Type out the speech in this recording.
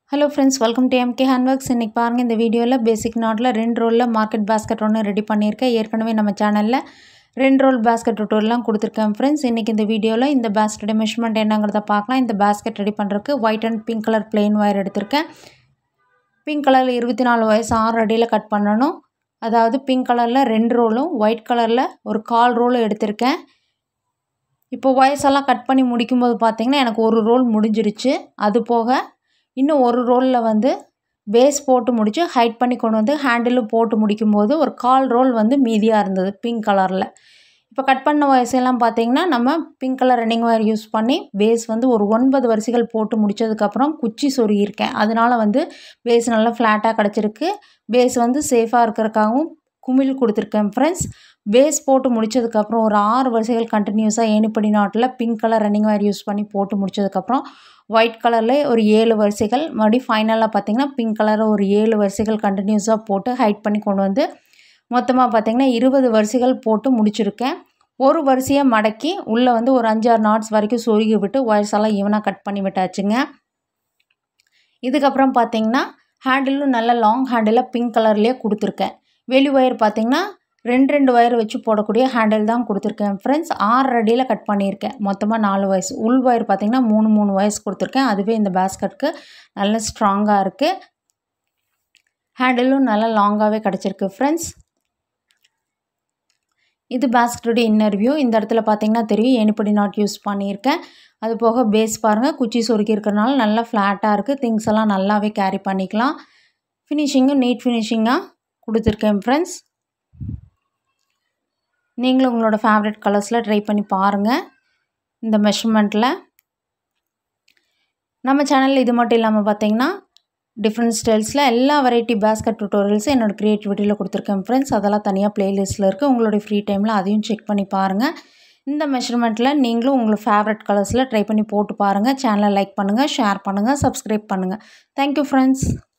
hello friends welcome to MK handworks இன்றைக்கி பாருங்கள் இந்த வீடியோவில் பேசிக் நாட்டில் ரெண்டு ரோலில் மார்க்கெட் பேஸ்கெட் ஒன்று ரெடி பண்ணியிருக்கேன் ஏற்கனவே நம்ம சேனலில் ரெண்டு ரோல் பேஸ்கெட் டுட்டோர்லாம் கொடுத்துருக்கேன் ஃப்ரெண்ட்ஸ் இன்றைக்கி இந்த வீடியோவில் இந்த பேஸ்கெட் மெஷர்மெண்ட் என்னங்கிறத பார்க்கலாம் இந்த பேஸ்கெட் ரெடி பண்ணுறதுக்கு white and pink colour plain wire எடுத்திருக்கேன் பிங்க் கலரில் இருபத்தி நாலு வயசு ஆறு அடியில் கட் பண்ணணும் அதாவது பிங்க் கலரில் ரெண்டு ரோலும் ஒயிட் கலரில் ஒரு கால் ரோலும் எடுத்திருக்கேன் இப்போ வயசெல்லாம் கட் பண்ணி முடிக்கும்போது பார்த்திங்கன்னா எனக்கு ஒரு ரோல் முடிஞ்சிருச்சு அது போக இன்னும் ஒரு ரோலில் வந்து பேஸ் போட்டு முடித்து ஹைட் பண்ணி கொண்டு வந்து ஹேண்டிலும் போட்டு முடிக்கும்போது ஒரு கால் ரோல் வந்து மீதியாக இருந்தது பிங்க் கலரில் இப்போ கட் பண்ண வயசெல்லாம் பார்த்திங்கன்னா நம்ம pink colour running wire use பண்ணி பேஸ் வந்து ஒரு ஒன்பது வரிசைகள் போட்டு முடித்ததுக்கப்புறம் குச்சி சொருகியிருக்கேன் அதனால் வந்து பேஸ் நல்லா ஃப்ளாட்டாக கிடச்சிருக்கு பேஸ் வந்து சேஃபாக இருக்கிறதுக்காகவும் குமிழ் கொடுத்துருக்கேன் ஃப்ரெண்ட்ஸ் பேஸ் போட்டு முடித்ததுக்கப்புறம் ஒரு ஆறு வரிசைகள் கண்டினியூஸாக ஏணிப்படி நாட்டில் pink colour running wire use பண்ணி போட்டு முடித்ததுக்கப்புறம் ஒயிட் கலரில் ஒரு ஏழு வரிசைகள் மறுபடியும் ஃபைனலாக பார்த்திங்கன்னா பிங்க் கலரில் ஒரு ஏழு வரிசைகள் கண்டினியூஸாக போட்டு ஹைட் பண்ணி கொண்டு வந்து மொத்தமாக பார்த்திங்கன்னா இருபது வரிசைகள் போட்டு முடிச்சிருக்கேன் ஒரு வரிசையை மடக்கி உள்ளே வந்து ஒரு அஞ்சாறு நாட்ஸ் வரைக்கும் சொருகி விட்டு ஒயர்ஸ் எல்லாம் ஈவனாக கட் பண்ணி விட்டாச்சுங்க இதுக்கப்புறம் பார்த்திங்கன்னா ஹேண்டிலும் நல்ல லாங் ஹேண்டில் பிங்க் கலர்லேயே கொடுத்துருக்கேன் வெளி ஒயர் பார்த்திங்கன்னா ரெண்டு ரெண்டு ஒயர் வச்சு போடக்கூடிய ஹேண்டில் தான் கொடுத்துருக்கேன் ஃப்ரெண்ட்ஸ் ஆறு அடியில் கட் பண்ணியிருக்கேன் மொத்தமாக நாலு வயசு உள் ஒயர் பார்த்திங்கன்னா மூணு மூணு வயசு கொடுத்துருக்கேன் அதுவே இந்த பேஸ்கட்க்கு நல்ல ஸ்ட்ராங்காக இருக்குது ஹேண்டிலும் நல்லா லாங்காகவே கிடச்சிருக்கு ஃப்ரெண்ட்ஸ் இது பேஸ்கெட்டோடைய இன்னர் வியூ இந்த இடத்துல பார்த்தீங்கன்னா தெரியும் ஏணிப்படி நாட் யூஸ் பண்ணியிருக்கேன் அது போக பேஸ் பாருங்கள் குச்சி சொருக்கி இருக்கிறனால நல்லா ஃப்ளாட்டாக இருக்குது திங்ஸ் எல்லாம் நல்லாவே கேரி பண்ணிக்கலாம் ஃபினிஷிங்கும் நீட் ஃபினிஷிங்காக கொடுத்துருக்கேன் ஃப்ரெண்ட்ஸ் நீங்களும் உங்களோட ஃபேவரட் கலர்ஸில் ட்ரை பண்ணி பாருங்கள் இந்த மெஷர்மெண்ட்டில் நம்ம சேனலில் இது மட்டும் இல்லாமல் பார்த்தீங்கன்னா டிஃப்ரெண்ட் ஸ்டைல்ஸில் எல்லா வெரைட்டி பேஸ்கட் டுட்டோரியல்ஸும் என்னோடய க்ரியேட்டிவிட்டியில் கொடுத்துருக்கேன் ஃப்ரெண்ட்ஸ் அதெல்லாம் தனியாக ப்ளேலிஸ்ட்டில் இருக்குது உங்களுடைய ஃப்ரீ டைமில் அதையும் செக் பண்ணி பாருங்கள் இந்த மெஷர்மெண்ட்டில் நீங்களும் உங்களை ஃபேவரட் கலர்ஸில் ட்ரை பண்ணி போட்டு பாருங்கள் சேனலை லைக் பண்ணுங்கள் ஷேர் பண்ணுங்கள் சப்ஸ்கிரைப் பண்ணுங்கள் தேங்க்யூ ஃப்ரெண்ட்ஸ்